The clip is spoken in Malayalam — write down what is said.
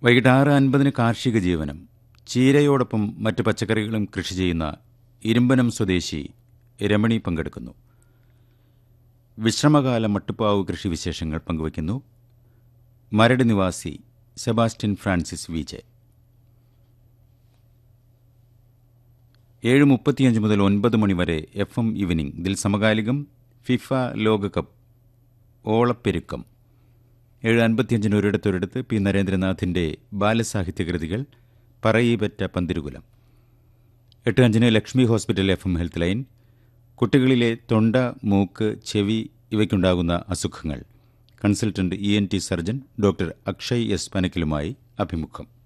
വൈകിട്ട് ആറ് അൻപതിന് കാർഷിക ജീവനം ചീരയോടൊപ്പം മറ്റ് പച്ചക്കറികളും കൃഷി ചെയ്യുന്ന ഇരുമ്പനം സ്വദേശി രമണി പങ്കെടുക്കുന്നു വിശ്രമകാല മട്ടുപ്പാവ് കൃഷി വിശേഷങ്ങൾ പങ്കുവയ്ക്കുന്നു മരട് നിവാസി സെബാസ്റ്റ്യൻ ഫ്രാൻസിസ് വിജയ് ഏഴ് മുപ്പത്തിയഞ്ച് മുതൽ ഒൻപത് മണി വരെ എഫ് എം ഈവനിംഗ് ഇതിൽ സമകാലികം ഫിഫ ലോകകപ്പ് ഓളപ്പെരുക്കം ഏഴ് അൻപത്തിയഞ്ചിന് ഒരിടത്തൊരിടത്ത് പി നരേന്ദ്രനാഥിൻ്റെ ബാലസാഹിത്യകൃതികൾ പറയിപറ്റ പന്തിരുകുലം എട്ട് അഞ്ചിന് Lakshmi hospital F M health line കുട്ടികളിലെ തൊണ്ട മൂക്ക് ചെവി ഇവയ്ക്കുണ്ടാകുന്ന അസുഖങ്ങൾ consultant E N T surgeon doctor Akshay S പനക്കിലുമായി അഭിമുഖം